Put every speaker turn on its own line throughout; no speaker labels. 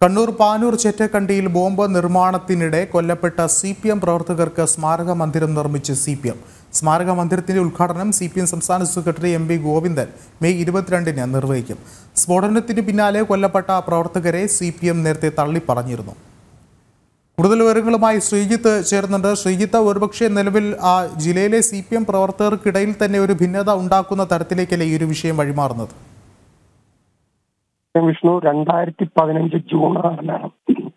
കണ്ണൂർ പാനൂർ ചേറ്റക്കണ്ടിയിൽ ബോംബ് നിർമ്മാണത്തിനിടെ കൊല്ലപ്പെട്ട സി പി എം പ്രവർത്തകർക്ക് സ്മാരക മന്ദിരം നിർമ്മിച്ച് സി പി എം സ്മാരക മന്ദിരത്തിന്റെ ഉദ്ഘാടനം സി പി എം സംസ്ഥാന secretary M P Govindan May ഇരുപത്തിരണ്ടിന് നിർവഹിക്കും സ്ഫോടനത്തിന് പിന്നാലെ കൊല്ലപ്പെട്ട പ്രവർത്തകരെ സി പി എം നേരത്തെ തള്ളിപ്പറഞ്ഞിരുന്നു കൂടുതൽ വിവരങ്ങളുമായി ശ്രീജിത്ത് ചേർന്നുണ്ട് ശ്രീജിത്ത് ഒരുപക്ഷെ നിലവിൽ ആ ജില്ലയിലെ സി പി എം പ്രവർത്തകർക്കിടയിൽ തന്നെ ഒരു ഭിന്നത ഉണ്ടാക്കുന്ന തരത്തിലേക്കല്ലേ ഈ ഒരു വിഷയം വഴിമാറുന്നത്
വിഷ്ണു രണ്ടായിരത്തി പതിനഞ്ച് ജൂൺ ആറിനാണ്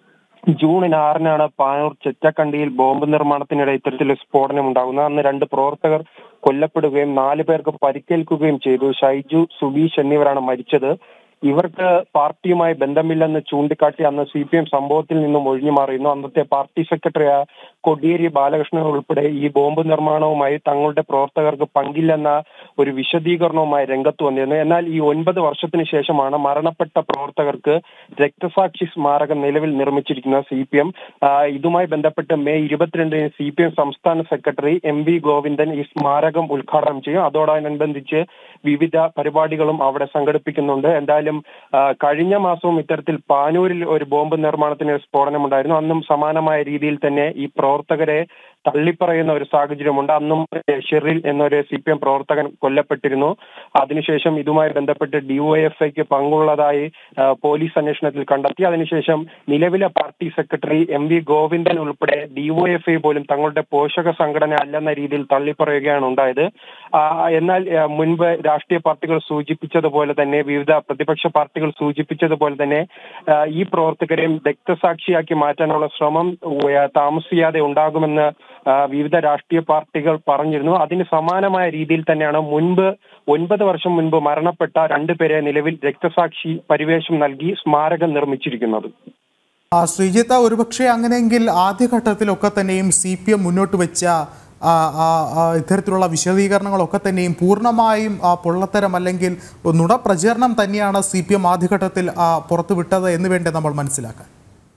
ജൂണിന് ആറിനാണ് പാനൂർ ചെറ്റക്കണ്ടിയിൽ ബോംബ് നിർമ്മാണത്തിനിടെ ഇത്തരത്തിലൊരു സ്ഫോടനം ഉണ്ടാകുന്നത് അന്ന് രണ്ട് പ്രവർത്തകർ കൊല്ലപ്പെടുകയും നാല് പേർക്ക് പരിക്കേൽക്കുകയും ചെയ്തു ഷൈജു സുബീഷ് എന്നിവരാണ് മരിച്ചത് ഇവർക്ക് പാർട്ടിയുമായി ബന്ധമില്ലെന്ന് ചൂണ്ടിക്കാട്ടി അന്ന് സി പി എം സംഭവത്തിൽ നിന്നും ഒഴിഞ്ഞു മാറിയിരുന്നു അന്നത്തെ പാർട്ടി സെക്രട്ടറി കൊടിയേരി ബാലകൃഷ്ണൻ ഉൾപ്പെടെ ഈ ബോംബ് നിർമ്മാണവുമായി തങ്ങളുടെ പ്രവർത്തകർക്ക് പങ്കില്ലെന്ന ഒരു വിശദീകരണവുമായി രംഗത്ത് വന്നിരുന്നു എന്നാൽ ഈ ഒൻപത് വർഷത്തിന് ശേഷമാണ് മരണപ്പെട്ട പ്രവർത്തകർക്ക് രക്തസാക്ഷി സ്മാരകം നിലവിൽ നിർമ്മിച്ചിരിക്കുന്നത് സി പി എം ഇതുമായി ബന്ധപ്പെട്ട് മെയ് ഇരുപത്തിരണ്ടിന് സി പി എം സംസ്ഥാന സെക്രട്ടറി എം വി ഗോവിന്ദൻ ഈ സ്മാരകം ഉദ്ഘാടനം ചെയ്യും അതോടനുബന്ധിച്ച് വിവിധ പരിപാടികളും അവിടെ സംഘടിപ്പിക്കുന്നുണ്ട് എന്തായാലും കഴിഞ്ഞ മാസവും ഇത്തരത്തിൽ പാനൂരിൽ ഒരു ബോംബ് നിർമ്മാണത്തിന് സ്ഫോടനം ഉണ്ടായിരുന്നു അന്നും സമാനമായ രീതിയിൽ തന്നെ ഈ പ്രവർത്തകരെ തള്ളിപ്പറയുന്ന ഒരു സാഹചര്യമുണ്ട് അന്നും ഷെറിൽ എന്നൊരു സി പി എം പ്രവർത്തകൻ കൊല്ലപ്പെട്ടിരുന്നു അതിനുശേഷം ഇതുമായി ബന്ധപ്പെട്ട് ഡിവൈഎഫ്ഐക്ക് പങ്കുള്ളതായി പോലീസ് അന്വേഷണത്തിൽ കണ്ടെത്തി അതിനുശേഷം നിലവിലെ party secretary M V Govindan ഉൾപ്പെടെ ഡിവൈഎഫ്ഐ പോലും തങ്ങളുടെ പോഷക സംഘടന അല്ലെന്ന രീതിയിൽ തള്ളിപ്പറയുകയാണ് ഉണ്ടായത് എന്നാൽ മുൻപ് രാഷ്ട്രീയ പാർട്ടികൾ സൂചിപ്പിച്ചതുപോലെ തന്നെ വിവിധ പ്രതിപക്ഷ പാർട്ടികൾ സൂചിപ്പിച്ചതുപോലെ തന്നെ ഈ പ്രവർത്തകരെയും രക്തസാക്ഷിയാക്കി മാറ്റാനുള്ള ശ്രമം താമസിയാതെ ഉണ്ടാകുമെന്ന് വിവിധ രാഷ്ട്രീയ പാർട്ടികൾ പറഞ്ഞിരുന്നു അതിന് സമാനമായ രീതിയിൽ തന്നെയാണ് മുൻപ് ഒൻപത് വർഷം മുൻപ് മരണപ്പെട്ട രണ്ടുപേരെ നിലവിൽ രക്തസാക്ഷി പരിവേഷം നൽകി സ്മാരകം നിർമ്മിച്ചിരിക്കുന്നത്
ആ ശ്രീജിത്ത ഒരുപക്ഷെ അങ്ങനെയെങ്കിൽ ആദ്യഘട്ടത്തിലൊക്കെ തന്നെയും സി പി എം മുന്നോട്ട് വെച്ച ഇത്തരത്തിലുള്ള വിശദീകരണങ്ങളൊക്കെ തന്നെയും പൂർണ്ണമായും പൊള്ളത്തരം അല്ലെങ്കിൽ നുണ പ്രചരണം തന്നെയാണ് സി പി എം ആദ്യഘട്ടത്തിൽ പുറത്തുവിട്ടത് എന്ന് വേണ്ടി നമ്മൾ മനസ്സിലാക്കാൻ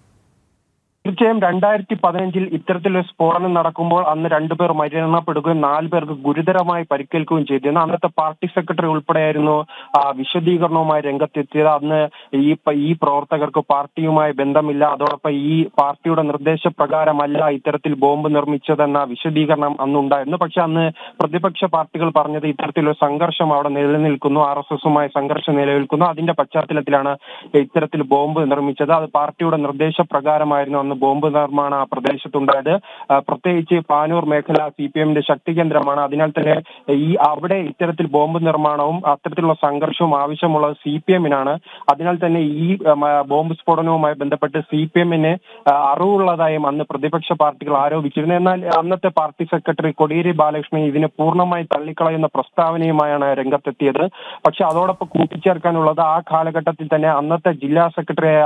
തീർച്ചയായും രണ്ടായിരത്തി പതിനഞ്ചിൽ ഇത്തരത്തിലൊരു സ്ഫോടനം നടക്കുമ്പോൾ അന്ന് രണ്ടുപേർ മരണപ്പെടുകയും നാല് പേർക്ക് ഗുരുതരമായി പരിക്കേൽക്കുകയും ചെയ്തിരുന്നു അന്നത്തെ പാർട്ടി സെക്രട്ടറി ഉൾപ്പെടെയായിരുന്നു വിശദീകരണവുമായി രംഗത്തെത്തിയത് അന്ന് ഈ ഈ പ്രവർത്തകർക്ക് പാർട്ടിയുമായി ബന്ധമില്ല അതോടൊപ്പം ഈ പാർട്ടിയുടെ നിർദ്ദേശപ്രകാരമല്ല ഇത്തരത്തിൽ ബോംബ് നിർമ്മിച്ചതെന്ന വിശദീകരണം അന്നുണ്ടായിരുന്നു പക്ഷെ അന്ന് പ്രതിപക്ഷ പാർട്ടികൾ പറഞ്ഞത് ഇത്തരത്തിലൊരു സംഘർഷം അവിടെ നിലനിൽക്കുന്നു ആർ എസ് എസുമായി സംഘർഷം നിലനിൽക്കുന്നു അതിന്റെ പശ്ചാത്തലത്തിലാണ് ഇത്തരത്തിൽ ബോംബ് നിർമ്മിച്ചത് അത് പാർട്ടിയുടെ നിർദ്ദേശപ്രകാരമായിരുന്നു അന്ന് ബോംബ് നിർമ്മാണം ആ പ്രദേശത്തുണ്ടായത് പ്രത്യേകിച്ച് പാനൂർ മേഖല സി പി എമ്മിന്റെ ശക്തി കേന്ദ്രമാണ് അതിനാൽ തന്നെ ഈ അവിടെ ഇത്തരത്തിൽ ബോംബ് നിർമ്മാണവും അത്തരത്തിലുള്ള സംഘർഷവും ആവശ്യമുള്ളത് സി പി എമ്മിനാണ് അതിനാൽ തന്നെ ഈ ബോംബ് സ്ഫോടനവുമായി ബന്ധപ്പെട്ട് സി പി എമ്മിന് അറിവുള്ളതായും അന്ന് പ്രതിപക്ഷ പാർട്ടികൾ ആരോപിച്ചിരുന്നു എന്നാൽ അന്നത്തെ പാർട്ടി സെക്രട്ടറി കൊടിയേരി ബാലകൃഷ്ണൻ ഇതിനെ പൂർണ്ണമായി തള്ളിക്കളയുന്ന പ്രസ്താവനയുമായാണ് രംഗത്തെത്തിയത് പക്ഷെ അതോടൊപ്പം കൂട്ടിച്ചേർക്കാനുള്ളത് ആ കാലഘട്ടത്തിൽ തന്നെ അന്നത്തെ ജില്ലാ സെക്രട്ടറിയായ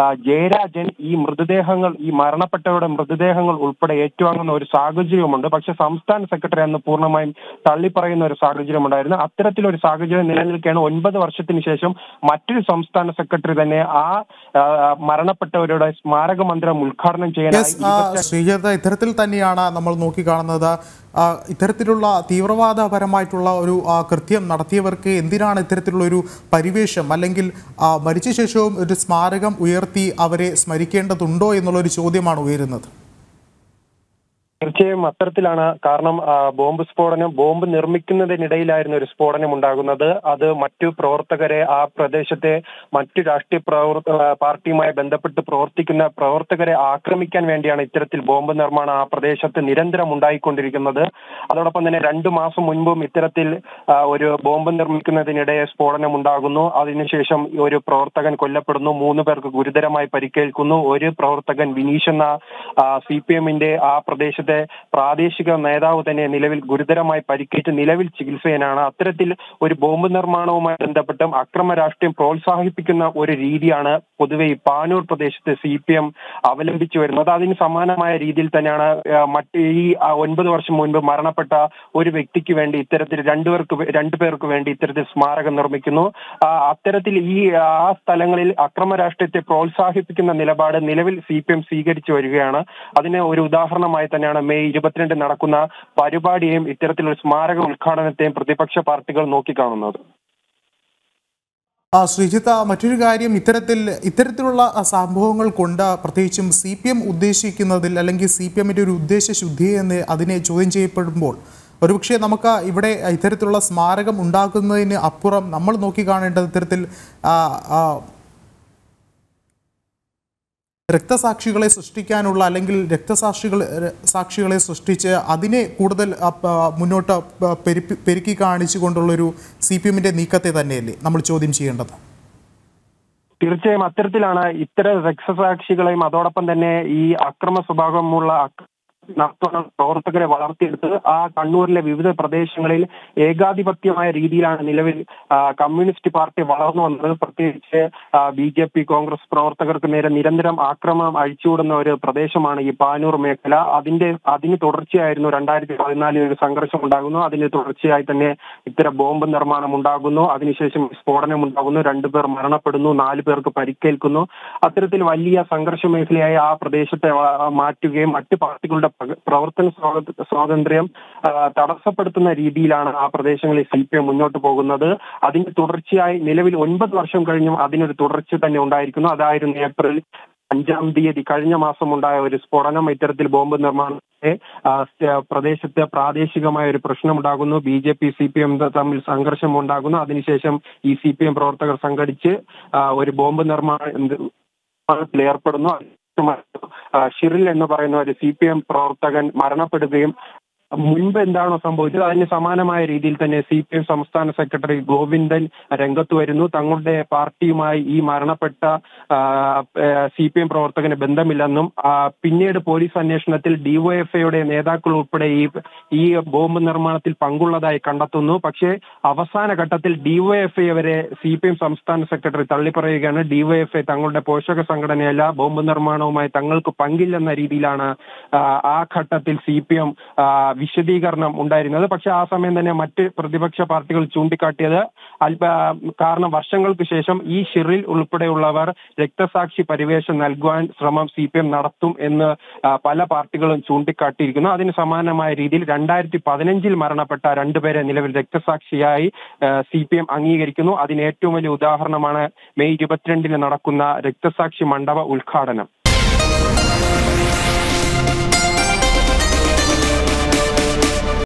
ജയരാജൻ ഈ മൃതദേഹങ്ങൾ ഈ മരണപ്പെട്ടവരുടെ മൃതദേഹങ്ങൾ ഉൾപ്പെടെ ഏറ്റുവാങ്ങുന്ന ഒരു സാഹചര്യമുണ്ട് പക്ഷെ സംസ്ഥാന സെക്രട്ടറി അന്ന് പൂർണ്ണമായും തള്ളിപ്പറയുന്ന ഒരു സാഹചര്യം ഉണ്ടായിരുന്നു അത്തരത്തിലൊരു സാഹചര്യം നിലനിൽക്കുകയാണ് ഒൻപത് വർഷത്തിന് ശേഷം മറ്റൊരു സംസ്ഥാന സെക്രട്ടറി തന്നെ ആ മരണപ്പെട്ടവരുടെ സ്മാരക മന്ദിരം ഉദ്ഘാടനം ചെയ്യാനായി
ശ്രീജത ഇത്തരത്തിൽ തന്നെയാണ് നമ്മൾ നോക്കിക്കാണുന്നത് ഇത്തരത്തിലുള്ള തീവ്രവാദപരമായിട്ടുള്ള ഒരു കൃത്യം നടത്തിയവർക്ക് എന്തിനാണ് ഇത്തരത്തിലുള്ള ഒരു പരിവേഷം അല്ലെങ്കിൽ മരിച്ച ശേഷവും ഒരു സ്മാരകം ഉയർത്തി അവരെ സ്മരിക്കേണ്ടതുണ്ടോ എന്നുള്ളൊരു ചോദ്യമാണ് ഉയരുന്നത്
തീർച്ചയായും അത്തരത്തിലാണ് കാരണം ബോംബ് സ്ഫോടനം ബോംബ് നിർമ്മിക്കുന്നതിനിടയിലായിരുന്നു ഒരു സ്ഫോടനം ഉണ്ടാകുന്നത് അത് മറ്റു പ്രവർത്തകരെ ആ പ്രദേശത്തെ മറ്റു രാഷ്ട്രീയ പ്രവർത്ത പാർട്ടിയുമായി ബന്ധപ്പെട്ട് പ്രവർത്തിക്കുന്ന പ്രവർത്തകരെ ആക്രമിക്കാൻ വേണ്ടിയാണ് ഇത്തരത്തിൽ ബോംബ് നിർമ്മാണം ആ പ്രദേശത്ത് നിരന്തരം ഉണ്ടായിക്കൊണ്ടിരിക്കുന്നത് അതോടൊപ്പം തന്നെ രണ്ടു മാസം മുൻപും ഇത്തരത്തിൽ ഒരു ബോംബ് നിർമ്മിക്കുന്നതിനിടെ സ്ഫോടനം ഉണ്ടാകുന്നു അതിനുശേഷം ഒരു പ്രവർത്തകൻ കൊല്ലപ്പെടുന്നു മൂന്ന് പേർക്ക് ഗുരുതരമായി പരിക്കേൽക്കുന്നു ഒരു പ്രവർത്തകൻ വിനീഷ് എന്ന സി പി എമ്മിന്റെ ആ പ്രദേശത്ത് പ്രദേശത്തെ പ്രാദേശിക നേതാവ് തന്നെ നിലവിൽ ഗുരുതരമായി പരിക്കേറ്റ് നിലവിൽ ചികിത്സയിലാണ് അത്തരത്തിൽ ഒരു ബോംബ് നിർമ്മാണവുമായി ബന്ധപ്പെട്ടും അക്രമ രാഷ്ട്രീയം പ്രോത്സാഹിപ്പിക്കുന്ന ഒരു രീതിയാണ് പൊതുവെ ഈ പാനൂർ പ്രദേശത്ത് സി പി എം അവലംബിച്ചു വരുന്നത് അതിന് സമാനമായ രീതിയിൽ തന്നെയാണ് മറ്റ് ഈ ഒൻപത് വർഷം മുൻപ് മരണപ്പെട്ട ഒരു വ്യക്തിക്ക് വേണ്ടി ഇത്തരത്തിൽ രണ്ടുപേർക്ക് രണ്ടുപേർക്ക് വേണ്ടി ഇത്തരത്തിൽ സ്മാരകം നിർമ്മിക്കുന്നു അത്തരത്തിൽ ഈ ആ സ്ഥലങ്ങളിൽ അക്രമ രാഷ്ട്രീയത്തെ പ്രോത്സാഹിപ്പിക്കുന്ന നിലപാട് നിലവിൽ സി പി എം സ്വീകരിച്ചു വരികയാണ് അതിന് ഒരു ഉദാഹരണമായി തന്നെയാണ് മെയ് ഇരുപത്തിരണ്ട് നടക്കുന്ന പരിപാടിയെയും ഇത്തരത്തിലൊരു സ്മാരക ഉദ്ഘാടനത്തെയും പ്രതിപക്ഷ പാർട്ടികൾ നോക്കിക്കാണുന്നത്
ആ ശ്രീജിത്ത് മറ്റൊരു കാര്യം ഇത്തരത്തിൽ ഇത്തരത്തിലുള്ള ആ, സംഭവങ്ങൾ കൊണ്ട് പ്രത്യേകിച്ചും സി പി എം ഉദ്ദേശിക്കുന്നതിൽ അല്ലെങ്കിൽ സി പി എമ്മിൻ്റെ ഒരു ഉദ്ദേശ ശുദ്ധി എന്ന് അതിനെ ചോദ്യം ചെയ്യപ്പെടുമ്പോൾ ഒരുപക്ഷെ നമുക്ക് ഇവിടെ ഇത്തരത്തിലുള്ള സ്മാരകം ഉണ്ടാക്കുന്നതിന് അപ്പുറം നമ്മൾ നോക്കിക്കാണേണ്ടത് ഇത്തരത്തിൽ ആ, ആ, രക്തസാക്ഷികളെ സൃഷ്ടിക്കാനുള്ള അല്ലെങ്കിൽ രക്തസാക്ഷികൾ സാക്ഷികളെ സൃഷ്ടിച്ച് അതിനെ കൂടുതൽ ആ, പ- മുന്നോട്ട് പ- പെരുപ്പി പെരുക്കി കാണിച്ചുകൊണ്ടുള്ളൊരു സി പി എമ്മിൻ്റെ നീക്കത്തെ തന്നെയല്ലേ നമ്മൾ ചോദ്യം ചെയ്യേണ്ടത്
തീർച്ചയായും അത്തരത്തിലാണ് ഇത്തരം രക്തസാക്ഷികളെയും അതോടൊപ്പം തന്നെ ഈ അക്രമ സ്വഭാവമുള്ള അക്ര- നടത്തുന്ന പ്രവർത്തകരെ വളർത്തിയെടുത്ത് ആ കണ്ണൂരിലെ വിവിധ പ്രദേശങ്ങളിൽ ഏകാധിപത്യമായ രീതിയിലാണ് നിലവിൽ ആ, കമ്മ്യൂണിസ്റ്റ് പാർട്ടി വളർന്നു വന്നത് പ്രത്യേകിച്ച് ബി ജെ പി കോൺഗ്രസ് പ്രവർത്തകർക്ക് നേരെ നിരന്തരം ആക്രമണം അഴിച്ചുവിടുന്ന ഒരു പ്രദേശമാണ് ഈ പാനൂർ മേഖല അതിന്റെ അതിന് തുടർച്ചയായിരുന്നു രണ്ടായിരത്തി പതിനാലിൽ ഒരു സംഘർഷം ഉണ്ടാകുന്നു അതിന് തുടർച്ചയായി തന്നെ ഇത്തരം ബോംബ് നിർമ്മാണം ഉണ്ടാകുന്നു അതിനുശേഷം സ്ഫോടനം ഉണ്ടാകുന്നു രണ്ടുപേർ മരണപ്പെടുന്നു നാല് പേർക്ക് പരിക്കേൽക്കുന്നു അത്തരത്തിൽ വലിയ സംഘർഷ മേഖലയായി ആ പ്രദേശത്തെ ആ, മാറ്റുകയും മറ്റ് പാർട്ടികളുടെ പ്ര- പ്രവർത്തന സ്വാത- സ്വാതന്ത്ര്യം ആ, തടസ്സപ്പെടുത്തുന്ന രീതിയിലാണ് ആ പ്രദേശങ്ങളിൽ സി പി എം മുന്നോട്ട് പോകുന്നത് അതിന്റെ തുടർച്ചയായി നിലവിൽ ഒൻപത് വർഷം കഴിഞ്ഞും അതിനൊരു തുടർച്ച തന്നെ ഉണ്ടായിരിക്കുന്നു അതായിരുന്നു ഏപ്രിൽ അഞ്ചാം തീയതി കഴിഞ്ഞ മാസം ഉണ്ടായ ഒരു സ്ഫോടനം ഇത്തരത്തിൽ ബോംബ് നിർമ്മാണത്തെ ആ, സ്റ്റ- പ്രദേശത്ത് പ്രാദേശികമായ ഒരു പ്രശ്നമുണ്ടാകുന്നു B J P C P M തമ്മിൽ സംഘർഷം ഉണ്ടാകുന്നു അതിനുശേഷം ഈ സി പി എം പ്രവർത്തകർ സംഘടിച്ച് ആ, ഒരു ബോംബ് നിർമ്മാണത്തിൽ ഏർപ്പെടുന്നു ആ, ഷിറിൽ എന്ന് പറയുന്ന ഒരു സി പി എം പ്രവർത്തകൻ മരണപ്പെടുകയും മുൻപ് എന്താണോ സംഭവിച്ചത് അതിന് സമാനമായ രീതിയിൽ തന്നെ സി പി എം സംസ്ഥാന സെക്രട്ടറി ഗോവിന്ദൻ രംഗത്ത് വരുന്നു തങ്ങളുടെ പാർട്ടിയുമായി ഈ മരണപ്പെട്ട സി പി എം പ്രവർത്തകന് ബന്ധമില്ലെന്നും ആ, പിന്നീട് പോലീസ് അന്വേഷണത്തിൽ ഡിവൈഎഫ്ഐയുടെ നേതാക്കൾ ഉൾപ്പെടെ ഈ ഈ ബോംബ് നിർമ്മാണത്തിൽ പങ്കുള്ളതായി കണ്ടെത്തുന്നു പക്ഷേ അവസാന ഘട്ടത്തിൽ ഡിവൈഎഫ്ഐ വരെ സി പി എം സംസ്ഥാന സെക്രട്ടറി തള്ളിപ്പറയുകയാണ് ഡിവൈഎഫ്ഐ തങ്ങളുടെ പോഷക സംഘടനയല്ല ബോംബ് നിർമ്മാണവുമായി തങ്ങൾക്ക് പങ്കില്ലെന്ന രീതിയിലാണ് ആ, ആ ഘട്ടത്തിൽ സി പി എം വിശദീകരണം ഉണ്ടായിരുന്നത് പക്ഷെ ആ സമയം തന്നെ മറ്റ് പ്രതിപക്ഷ പാർട്ടികൾ ചൂണ്ടിക്കാട്ടിയത് അല്പ കാരണം വർഷങ്ങൾക്ക് ശേഷം ഈ ഷിറിൽ ഉൾപ്പെടെയുള്ളവർ രക്തസാക്ഷി പരിവേഷം നൽകുവാൻ ശ്രമം സി പി എം നടത്തും എന്ന് ആ, പല പാർട്ടികളും ചൂണ്ടിക്കാട്ടിയിരിക്കുന്നു അതിന് സമാനമായ രീതിയിൽ രണ്ടായിരത്തി പതിനഞ്ചിൽ മരണപ്പെട്ട രണ്ടുപേരെ നിലവിൽ രക്തസാക്ഷിയായി സി പി എം അംഗീകരിക്കുന്നു അതിന് ഏറ്റവും വലിയ ഉദാഹരണമാണ് മെയ് ഇരുപത്തിരണ്ടിന് നടക്കുന്ന രക്തസാക്ഷി മണ്ഡപ ഉദ്ഘാടനം